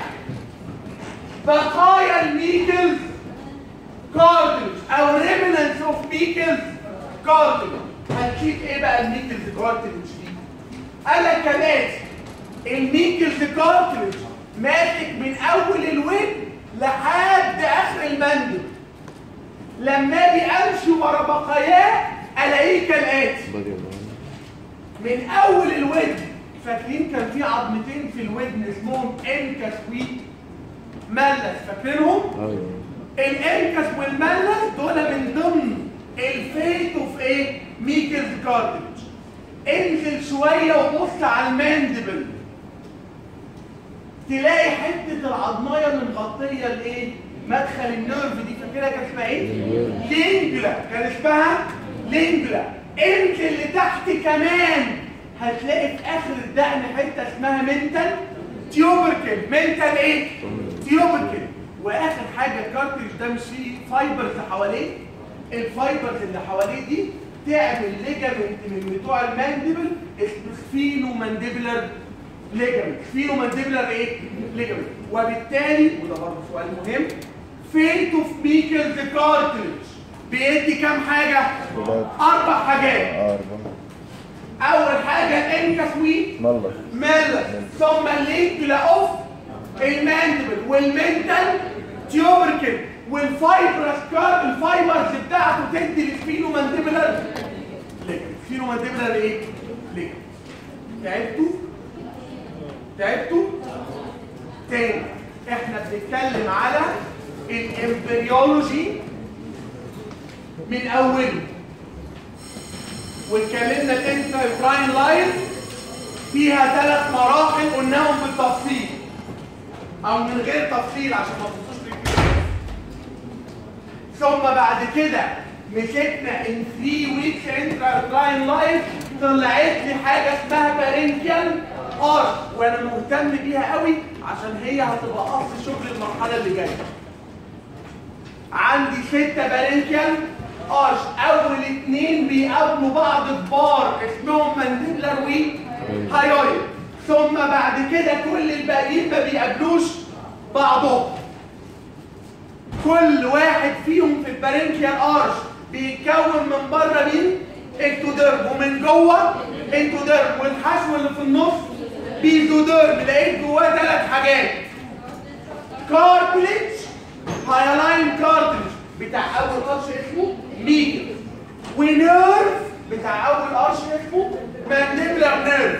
بقايا الميكلز كارتلج او ريمنانس اوف ميكلز كارتلج هنشيل ايه بقى الميكلز كارتلج دي قال لك كمان الميكلز كارتلج ماسك من اول الودن لحد اخر المندل لما اجي امشي ورا بقاياه الاقيه كالاتي بادي أوف من اول الودن فاكرين كان في عظمتين في الودن اسمهم انكس وملس فاكرينهم ايوه الانكس والملس دول من ضمن الفيتو في ايه ميكلز كارتلج انزل شويه وبص على الماندبل تلاقي حته العظمايه اللي مغطيه الايه مدخل النيرف دي فاكرها كان اسمها ايه لينجلا كان اسمها لينجلا انزل لتحت كمان هتلاقي في اخر الدقن حته اسمها منتال تيوبركل منتال ايه تيوبركل واخر حاجه الكارتريج ده مش فيه فايبرز حواليه الفايبرز اللي حواليه دي تعمل ليجامنت من بتوع المانديبل اسمه سفينو مانديبلر ليجامنت سفينو مانديبلر ايه ليجامنت وبالتالي وده برضه سؤال مهم فيت اوف ميكلز كارتريج بيدي كام حاجه ثلاثة اربع حاجات أربعة اول حاجه الانكس وي ملص مالس ثم اللينكلا اوف الماندبل والمنتال تيوبركل والفايبرس كار الفايبرز بتاعته تدي السبينو مانديبلر ليجمنت سبينو مانديبلر ايه؟ ليجمنت تعبتوا؟ تعبتوا؟ تاني احنا بنتكلم على الامبريولوجي من اوله واتكلمنا الانترايبراين لاين فيها ثلاث مراحل قلناهم بالتفصيل او من غير تفصيل عشان ما تبصوش في الكيو ثم بعد كده مسكنا ان 3 ويكس انتراكراين لايف طلعت لي حاجه اسمها بارنكيال ارش وانا مهتم بيها قوي عشان هي هتبقى اصل شغل المرحله اللي جايه عندي ستة بارنكيال ارش اول اتنين بيقابلوا بعض كبار اسمهم مانديبلر وي هايويد ثم بعد كده كل الباقيين ما بيقابلوش بعضهم كل واحد فيهم في البارنكيال ارش بيتكون من بره مين اكتوديرم ومن جوه انتوديرم والحشو اللي في النص بيزوديرم لقيت جواه ثلاث حاجات كارتليج هايلاين كارتليج بتاع اول قرش اسمه ميجر ونيرف بتاع اول قرش اسمه مانديبلر نيرف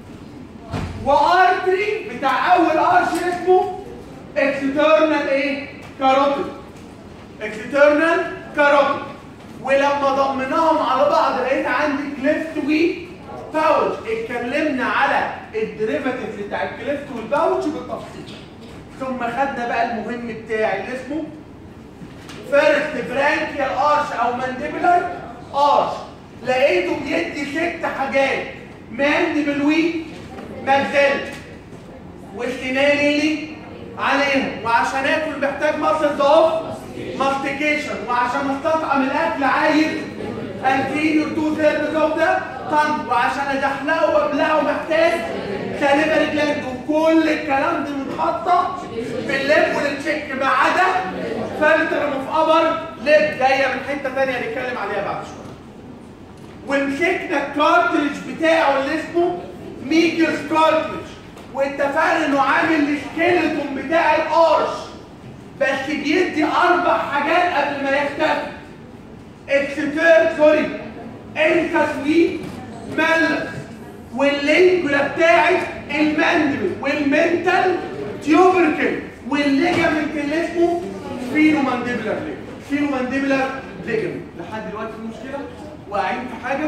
وارتري بتاع اول قرش اسمه اكسترنال ايه كاروتيد اكسترنال كاروتيد ولما ضمناهم على بعض لقيت عندي كليفت وي باوتش اتكلمنا على الديريفاتيف بتاع الكليفت والباوتش بالتفصيل ثم خدنا بقى المهم بتاعي اللي اسمه فيرست برانكيال ارش او مانديبلر ارش لقيته بيدي ست حاجات مانديبل وي ماكسيل والسنان اللي عليهم وعشان اكل محتاج ماسلز اوف ماستيكيشن وعشان استطعم الاكل عايز anterior تو ثيربز اوف ذا تانج وعشان ادحلقه وابلعه محتاج ساليفري جلاند وكل الكلام ده متحطه في الليب والتشيك ما عدا فلتر اوف ابر ليب جايه من حته ثانيه نتكلم عليها بعد شويه ومسكنا الكارتلج بتاعه اللي اسمه ميكرز كارتلج واتفقنا انه عامل السكيلتون بتاع الارش بس بيدي اربع حاجات قبل ما يختفي اكستر سوري انكسوي ملس واللينجولا بتاعت الماندبل والمنتال تيوبركل والليجامنت اللي اسمه سفينو مانديبلر ليجامنت سفينو مانديبلر ليجامنت لحد دلوقتي في مشكله واقعين في حاجه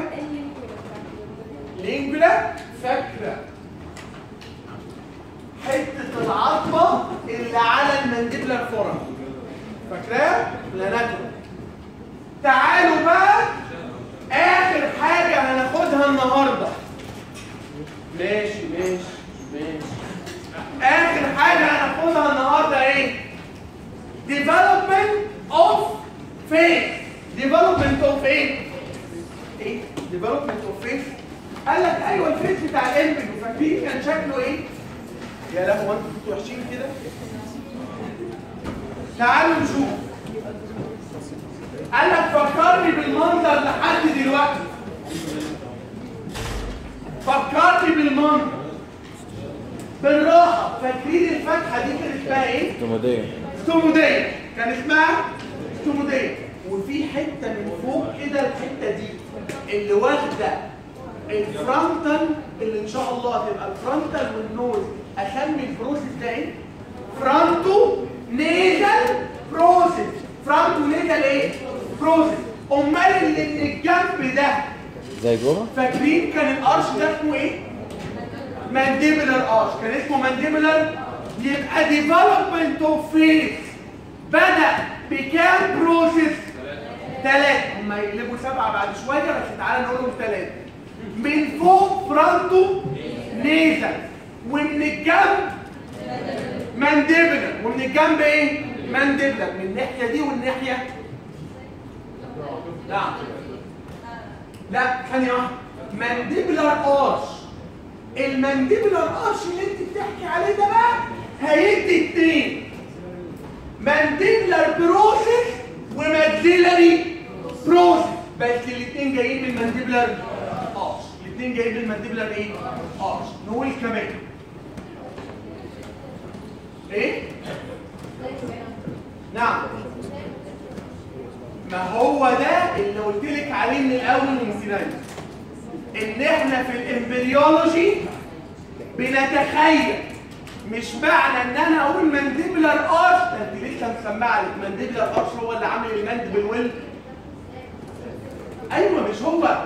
لينجولا فاكره حته العظمه اللي على المانديبلر فورم فاكراه لا ناكله تعالوا بقى اخر حاجه هناخدها النهارده ماشي ماشي ماشي اخر حاجه هناخدها النهارده ايه development of faith development of ايه ايه development of faith قال لك ايوه الفيس بتاع الامبلو فاكرين كان شكله ايه يا لهوي انتوا كنتوا وحشين كده تعالوا نشوف قال لك فكرني بالمنظر لحد دلوقتي فكرني بالمنظر بالراحه فاكرين الفتحه دي كان اسمها ايه؟ تومادية ستوموديه كان اسمها ستوموديه وفي حته من فوق كده الحته دي اللي واخده الفرونتال اللي ان شاء الله هتبقى الفرونتال والنوز اسمي البروسيس ده ايه؟ فرونتو نيزل بروسيس فرونتو نيزل ايه؟ بروسيس امال اللي من الجنب ده زي جوه فاكرين كان الارش ده اسمه ايه؟ مانديبلر ارش كان اسمه مانديبلر يبقى ديفلوبمنت اوف فيس بدا بكام بروسيس؟ ثلاثة هم يقلبوا سبعة بعد شوية بس تعالى نقولهم ثلاثة من فوق فرونتو نيزل ومن الجنب مانديبلر ومن الجنب ايه؟ مانديبلر من الناحية دي والناحية نعم لا ثانية واحدة مانديبلر ارش المانديبلر ارش اللي انت بتحكي عليه ده بقى هيدي اتنين مانديبلر بروسيس وماكسيلاري بروسيس بس الاتنين جايين من المانديبلر ارش الاتنين جايين من المانديبلر ايه؟ ارش نقول كمان ايه؟ نعم ما هو ده اللي قلت لك عليه من الاول من سنان ان احنا في الامبريولوجي بنتخيل مش معنى ان انا اقول مانديبلر ارش ده انت لسه مسمع لك مانديبلر ارش هو اللي عامل الماندبل ويل ايوه مش هو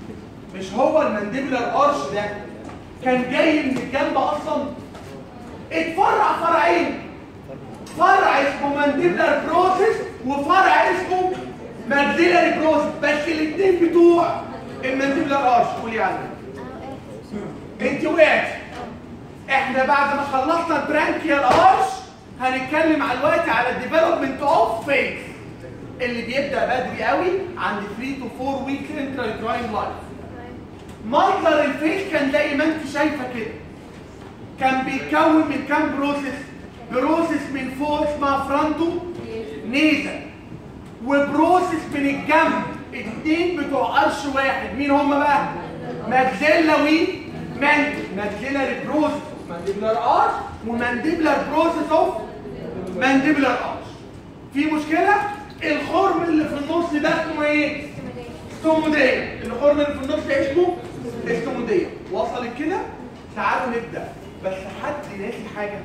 مش هو المانديبلر ارش ده كان جاي من الجنب اصلا اتفرع فرعين فرع اسمه مانديبلر بروسيس وفرع اسمه ماكسيلاري بروسيس بس الاثنين بتوع المانديبلر ارش قولي عنه انت وقعت احنا بعد ما خلصنا البرانكيال ارش هنتكلم على الوقت على الديفلوبمنت اوف فيس اللي بيبدا بدري قوي عند 3 تو 4 ويكس انترا لايف منظر الفيس كان زي ما انت شايفه كده كان بيتكون من كام بروسيس بروسيس من فوق اسمها فرونتو نيزل وبروسيس من الجنب اتنين بتوع قرش واحد مين هم بقى ماكسيلا وي مان ماكسيلاري بروسيس مانديبلر ارش ومانديبلر بروسيس اوف مانديبلر ارش في مشكله الخرم اللي في النص ده اسمه ايه استوموديه الخرم اللي في النص ده اسمه استوموديه وصلت كده تعالوا نبدا بس حد ناسي حاجه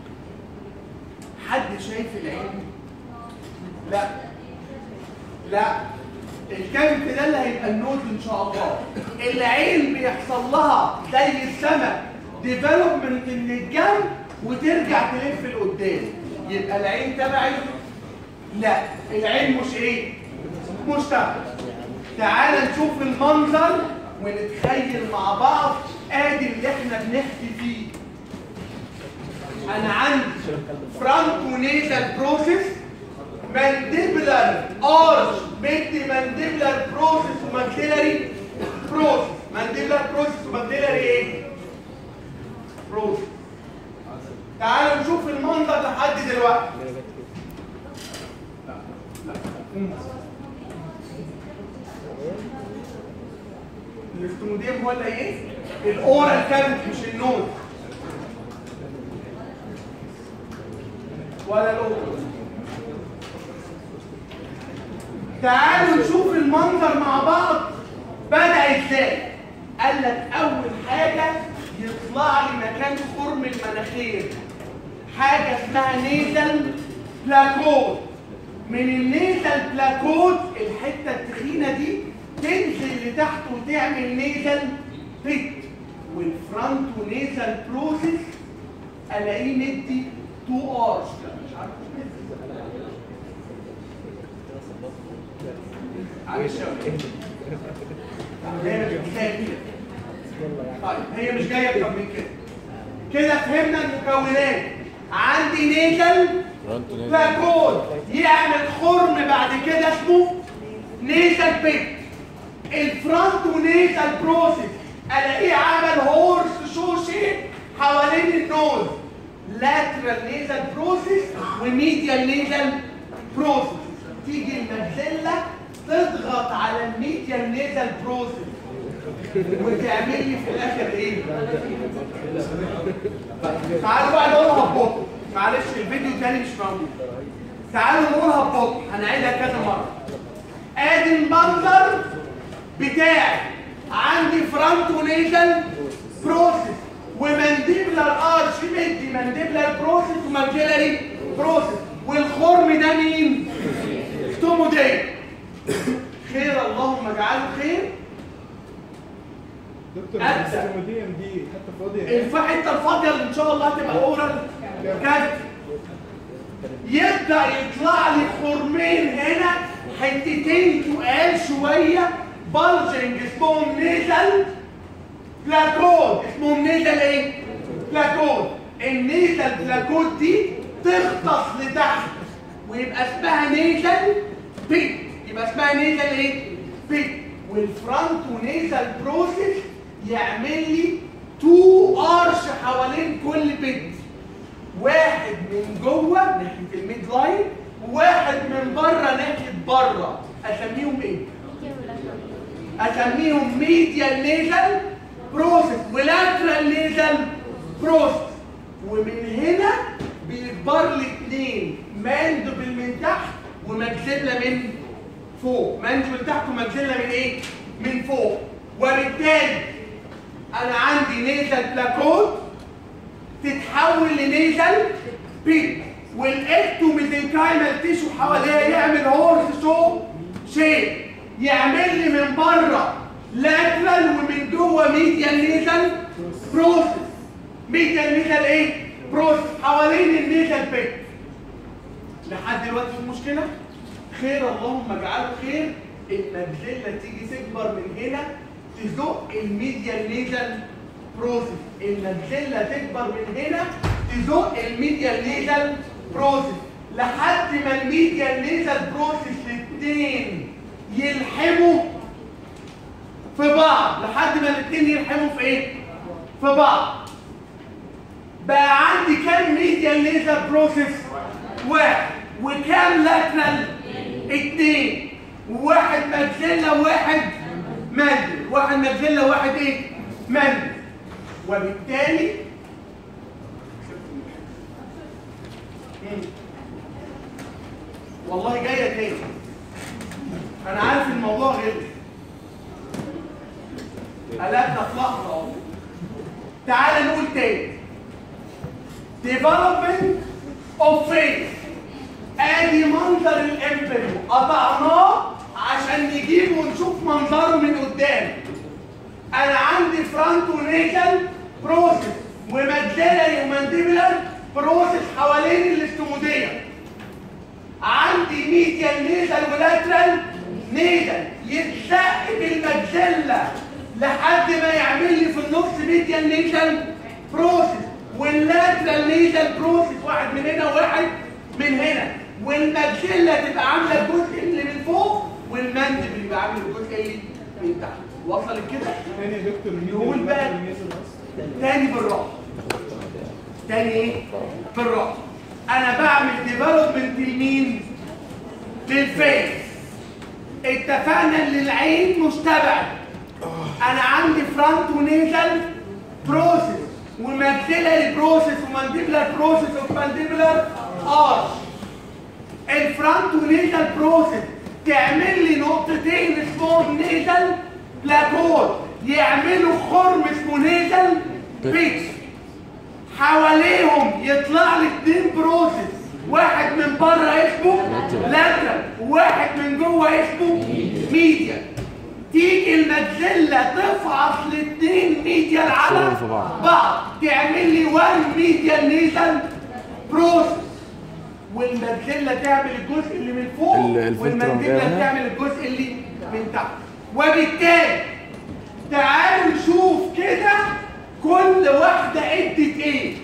حد شايف العين لا لا الكامل ده اللي هيبقى النوت ان شاء الله العين بيحصل لها زي السمك ديفلوبمنت من الجنب وترجع تلف لقدام يبقى العين تبعي لا العين مش ايه مش تبعي تعال نشوف المنظر ونتخيل مع بعض ادي اللي احنا بنحكي فيه انا عندي فرانكو نيزل بروسيس مانديبلر ارش مدي مانديبلر بروسيس وماكسيلاري بروسيس مانديبلر بروسيس وماكسيلاري ايه بروسيس تعالوا نشوف المنظر لحد دلوقتي الاستموديم ولا ايه الاورال كانت مش النوت ولا الاورال تعالوا نشوف المنظر مع بعض بدأ ازاي قال لك اول حاجة يطلع لي مكان خرم المناخير حاجة اسمها نيزل بلاكود من النيزل بلاكود الحتة التخينة دي تنزل لتحت وتعمل نيزل بيت والفرونت ونيزل بروسيس الاقيه مدي تو ارش مش عارف معلش هي مش جايه كده طيب هي مش جايه اكتر من كده كده فهمنا المكونات عندي نيزل بلاكود يعمل خرم بعد كده اسمه نيزل بيت الفرونت ونيزل بروسيس الاقيه عمل هورس شو شيب حوالين النوز لاترال نيزل بروسيس وميديال نيزل بروسيس تيجي المجزله تضغط على الميديال نيزل بروسيس وتعمل لي في الاخر ايه؟ تعالوا بقى نقولها ببطء معلش الفيديو تاني مش موجود تعالوا نقولها ببطء هنعيدها كذا مره ادي المنظر بتاعي عندي فرونتو نيزل بروسيس ومانديبلر ارش مدي مانديبلر بروسيس وماجيلاري بروسيس والخرم ده مين؟ ستوموديل خير اللهم اجعله خير دكتور أبدأ. السيموديم دي حتى فاضيه الحته الفاضيه اللي ان شاء الله هتبقى اورال كده يبدا يطلع لي خرمين هنا حتتين تقال شويه بلجنج اسمهم نيزل بلاكود اسمهم نيزل ايه؟ بلاكود النيزل بلاكود دي تغطس لتحت ويبقى اسمها نيزل بيت يبقى اسمها نيزل ايه؟ بيت والفرونت ونيزل بروسيس يعمل لي تو ارش حوالين كل بيت واحد من جوه ناحيه الميد لاين وواحد من بره ناحيه بره اسميهم ايه؟ اسميهم ميديال نيزل بروسيس ولاترال نيزل بروسيس ومن هنا بيكبر لي اثنين ماندبل من تحت ومجزله من فوق ماندبل تحت ومجزله من ايه؟ من فوق وبالتالي انا عندي نيزل بلاكود تتحول لنيزل بيت والاكتوميزنكايمال تيشو حواليها يعمل هورس شو شيب يعمل لي من بره لاترال ومن جوه ميديال نيزل بروسس ميديال نيزل ايه بروسس حوالين النيزل بيت لحد دلوقتي في مشكله خير اللهم اجعله خير المجزله تيجي تكبر من هنا تزق الميديا نيزل بروسس المجزله تكبر من هنا تزق الميديا نيزل بروسس لحد ما الميديا نيزل بروسس الاثنين يلحموا في بعض لحد ما الاثنين يلحموا في ايه؟ في بعض بقى عندي كام ميديا ليزر بروسيس واحد وكام لاترال اتنين وواحد مجزلة وواحد مندل واحد مجزلة وواحد ايه مندل وبالتالي مم. والله جاية تاني انا عارف الموضوع غير قلبنا في لحظة اهو تعال نقول تاني development of faith ادي منظر الامبريو قطعناه عشان نجيبه ونشوف منظره من قدام انا عندي فرونتو نيكل بروسيس وماجلاري ومانديبلر بروسيس حوالين الاستموديه عندي ميديال نيزل ولاترال نيزل يتزق بالمجلة لحد ما يعمل لي في النص ميديال نيزل بروسيس واللاترال نيزل بروسيس واحد من هنا وواحد من هنا والمجلة تبقى عاملة الجزء اللي من فوق والمندبل يبقى عامل الجزء اللي من تحت وصلت كده؟ تاني يا دكتور مين يقول اللي بقى. دخل النيزل أصلاً؟ تاني بالراحه تاني ايه بالراحه انا بعمل ديفلوبمنت لمين للفيس اتفقنا ان العين مستبعد انا عندي فرونت ونيزل بروسيس وماكسيلاري بروسيس ومانديبلر بروسيس ومانديبلر ارش الفرونت ونيزل بروسيس تعمل لي نقطتين اسمهم نيزل بلاتور يعملوا خرم اسمه نيزل بيتس حواليهم يطلع لي اتنين بروسيس واحد من بره اسمه لاترال وواحد من جوه اسمه ميديا تيجي المجلة تفعص الاتنين ميديا على شغل في بعض. بعض تعمل لي وان ميديا نيزل بروسيس والمجلة تعمل الجزء اللي من فوق ال- الفلتر والمنديبلة هنا. تعمل الجزء اللي من تحت وبالتالي تعالوا نشوف كده كل واحدة ادت ايه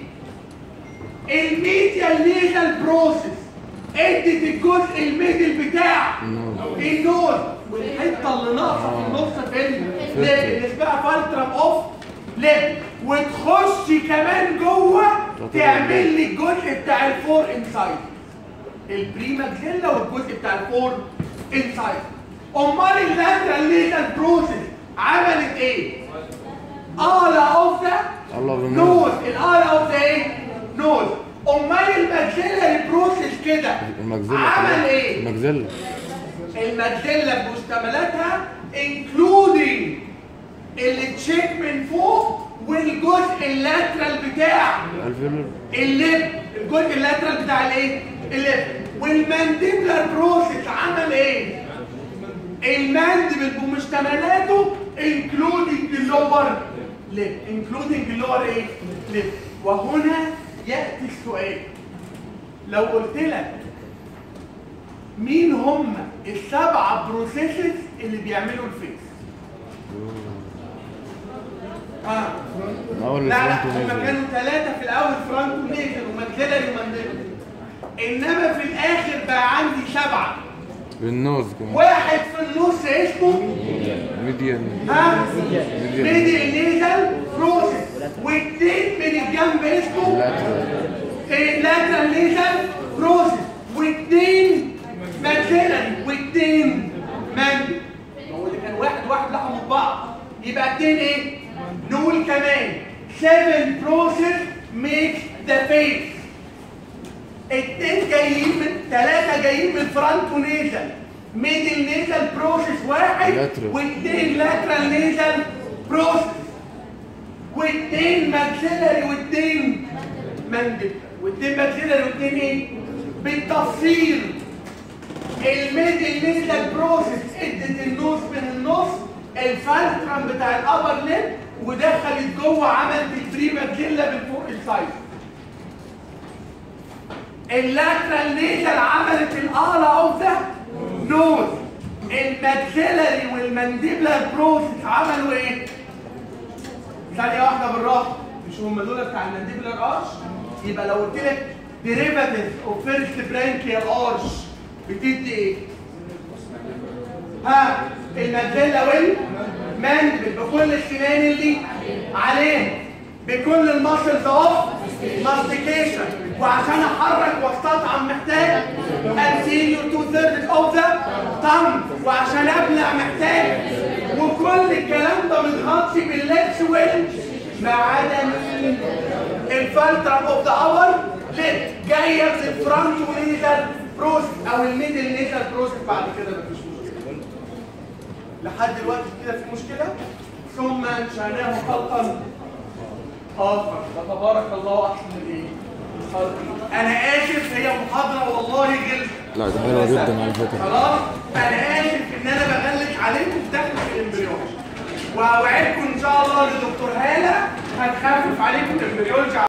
الميديا ليجال بروسيس ادت الجزء الميدل بتاع النور والحته اللي ناقصه في النص في الليب اللي اسمها فالترم اوف ليب وتخش كمان جوه تعمل لي الجزء بتاع الفور انسايد البريماكسيلا والجزء بتاع الفور انسايد امال اللاترال ليجال بروسيس عملت ايه؟ آلة اوف ذا الله بالنور. نوز الآلة اوف ذا ايه؟ نوز امال الماكسيلاري بروسيس كده المجزلة عمل كلها. ايه؟ المجزلة المجلة بمشتملاتها including اللي تشيك من فوق والجزء اللاترال بتاع الفيلر الليب الجزء اللاترال بتاع الايه؟ الليب والمانديبلر بروسيس عمل ايه؟ الماندبل بمشتملاته including اللور ليب including اللور ايه؟ ليب وهنا يأتي السؤال لو قلت لك مين هم السبعة بروسيسز اللي بيعملوا الفيس؟ اه أول لا لا الفرونت هم ونيزل. كانوا ثلاثة في الأول فرونت ونيزل وماكسيلاري ومانديبل إنما في الآخر بقى عندي سبعة بالنوز كمان واحد في النص اسمه ميديان ها ميديان ميدل نيزل بروسيس واثنين من الجنب اسمه لاترال لاترال نيزل بروسيس واثنين ماكسيلاري واثنين ماندي هو اللي كان واحد واحد لحموا في بعض يبقى اثنين ايه؟ نقول كمان 7 بروسيس ميك ذا فيس اتنين جايين من ثلاثة جايين من فرونت ونيزل ميدل نيزل بروسيس واحد Lateral. واثنين لاترال نيزل بروسيس واثنين ماكسيلاري واثنين مانديبل واثنين ماكسيلاري واثنين ايه؟ بالتفصيل الميدل نيزل بروسيس ادت النص من النص الفالترم بتاع الابر ليب ودخلت جوه عملت البري ماكسيلا من فوق السايد اللاترال نيزل عملت الاعلى اوف ذا نوز الماكسيلري والمانديبلر بروسس عملوا ايه؟ ثانية واحدة بالراحة مش هم دول بتاع المانديبلر ارش يبقى لو قلت لك ديريفاتيف اوف فيرست برانكيال ارش بتدي ايه؟ ها الماكسيلا والمانديبل بكل السنان اللي عليه بكل الماسلز اوف ماستيكيشن وعشان احرك واستطعم محتاج anterior two thirds of the tongue وعشان ابلع محتاج وكل الكلام ده متغطي بالليتس ويل ما عدا مين؟ الفلتر اوف ذا اور ليت جايه في الفرونت ونيزل بروست او الميدل نيزل بروست بعد كده مفيش مشكله لحد دلوقتي كده في مشكله ثم انشاناه خلقا اخر فتبارك الله احسن الايه؟ الخالقين. انا اسف هي محاضره والله غلط لا ده حلوة جدا على فكرة خلاص انا اسف ان انا بغلق عليكم في دخل في الامبريولوجي واوعدكم ان شاء الله لدكتور هاله هتخفف عليكم الامبريولوجي